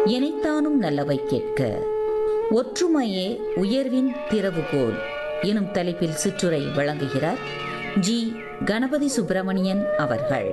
எனைத்தானும் நல்லவை கேட்க ஒற்றுமையே உயர்வின் திறவுகோல் எனும் தலைப்பில் சிற்றுரை வழங்குகிறார் ஜி கணபதி சுப்பிரமணியன் அவர்கள்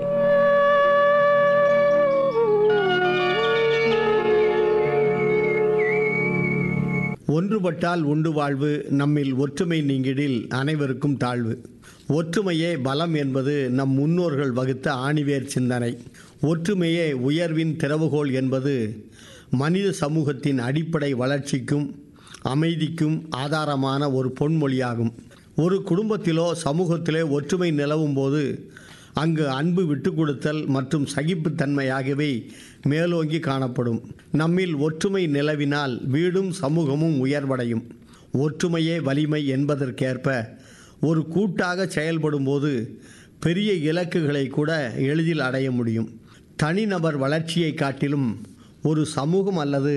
ஒன்றுபட்டால் உண்டு வாழ்வு நம்மில் ஒற்றுமை நீங்கிடில் அனைவருக்கும் தாழ்வு ஒற்றுமையே பலம் என்பது நம் முன்னோர்கள் வகுத்த ஆணிவேர் சிந்தனை ஒற்றுமையே உயர்வின் திறவுகோல் என்பது மனித சமூகத்தின் அடிப்படை வளர்ச்சிக்கும் அமைதிக்கும் ஆதாரமான ஒரு பொன்மொழியாகும் ஒரு குடும்பத்திலோ சமூகத்திலே ஒற்றுமை நிலவும் போது அங்கு அன்பு விட்டு கொடுத்தல் மற்றும் சகிப்புத்தன்மை ஆகியவை மேலோங்கி காணப்படும் நம்மில் ஒற்றுமை நிலவினால் வீடும் சமூகமும் உயர்வடையும் ஒற்றுமையே வலிமை என்பதற்கேற்ப ஒரு கூட்டாக செயல்படும் போது பெரிய இலக்குகளை கூட எளிதில் அடைய முடியும் தனிநபர் வளர்ச்சியை காட்டிலும் ஒரு சமூகம் அல்லது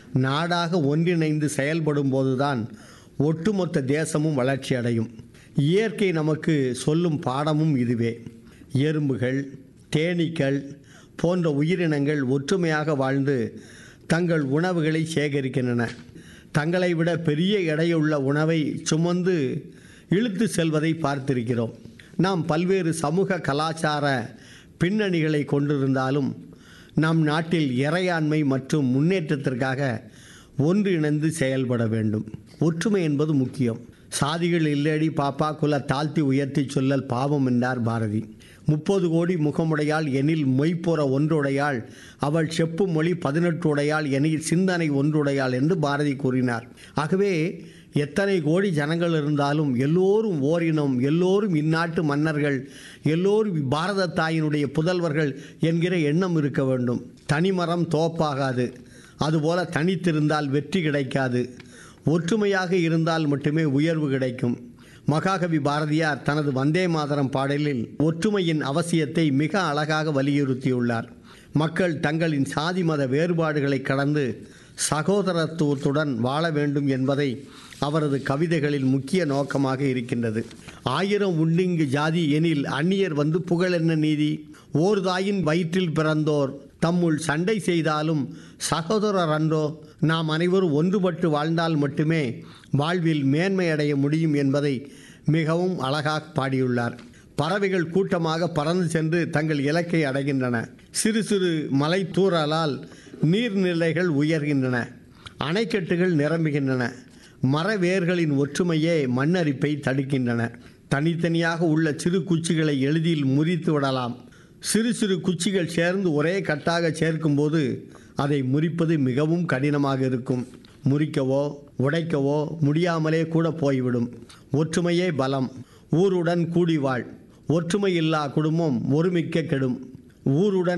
நாடாக ஒன்றிணைந்து செயல்படும் போதுதான் ஒட்டுமொத்த தேசமும் வளர்ச்சி அடையும் இயற்கை நமக்கு சொல்லும் பாடமும் இதுவே எறும்புகள் தேனீக்கள் போன்ற உயிரினங்கள் ஒற்றுமையாக வாழ்ந்து தங்கள் உணவுகளை சேகரிக்கின்றன தங்களை விட பெரிய எடையுள்ள உணவை சுமந்து இழுத்து செல்வதை பார்த்திருக்கிறோம் நாம் பல்வேறு சமூக கலாச்சார பின்னணிகளை கொண்டிருந்தாலும் நம் நாட்டில் இறையாண்மை மற்றும் முன்னேற்றத்திற்காக ஒன்றிணைந்து செயல்பட வேண்டும் ஒற்றுமை என்பது முக்கியம் சாதிகள் இல்லடி பாப்பா குல தாழ்த்தி உயர்த்தி சொல்லல் பாவம் என்றார் பாரதி முப்பது கோடி முகமுடையாள் எனில் மொய்ப்புற ஒன்றுடையாள் அவள் செப்பு மொழி பதினெட்டு உடையாள் எனில் சிந்தனை ஒன்றுடையாள் என்று பாரதி கூறினார் ஆகவே எத்தனை கோடி ஜனங்கள் இருந்தாலும் எல்லோரும் ஓரினம் எல்லோரும் இந்நாட்டு மன்னர்கள் எல்லோரும் பாரத தாயினுடைய புதல்வர்கள் என்கிற எண்ணம் இருக்க வேண்டும் தனிமரம் தோப்பாகாது அதுபோல தனித்திருந்தால் வெற்றி கிடைக்காது ஒற்றுமையாக இருந்தால் மட்டுமே உயர்வு கிடைக்கும் மகாகவி பாரதியார் தனது வந்தே மாதரம் பாடலில் ஒற்றுமையின் அவசியத்தை மிக அழகாக வலியுறுத்தியுள்ளார் மக்கள் தங்களின் சாதி மத வேறுபாடுகளை கடந்து சகோதரத்துவத்துடன் வாழ வேண்டும் என்பதை அவரது கவிதைகளில் முக்கிய நோக்கமாக இருக்கின்றது ஆயிரம் உண்டிங்கு ஜாதி எனில் அந்நியர் வந்து புகழென்ன நீதி ஓர் தாயின் வயிற்றில் பிறந்தோர் தம்முள் சண்டை செய்தாலும் சகோதரர் அன்றோ நாம் அனைவரும் ஒன்றுபட்டு வாழ்ந்தால் மட்டுமே வாழ்வில் மேன்மை அடைய முடியும் என்பதை மிகவும் அழகாக பாடியுள்ளார் பறவைகள் கூட்டமாக பறந்து சென்று தங்கள் இலக்கை அடைகின்றன சிறு சிறு மலை தூறலால் நீர்நிலைகள் உயர்கின்றன அணைக்கட்டுகள் நிரம்புகின்றன மரவேர்களின் ஒற்றுமையே மண்ணரிப்பை தடுக்கின்றன தனித்தனியாக உள்ள சிறு குச்சிகளை எளிதில் முறித்து விடலாம் சிறு சிறு குச்சிகள் சேர்ந்து ஒரே கட்டாக சேர்க்கும்போது அதை முறிப்பது மிகவும் கடினமாக இருக்கும் முறிக்கவோ உடைக்கவோ முடியாமலே கூட போய்விடும் ஒற்றுமையே பலம் ஊருடன் கூடி வாழ் ஒற்றுமை இல்லா குடும்பம் ஒருமிக்க கெடும் ஊருடன்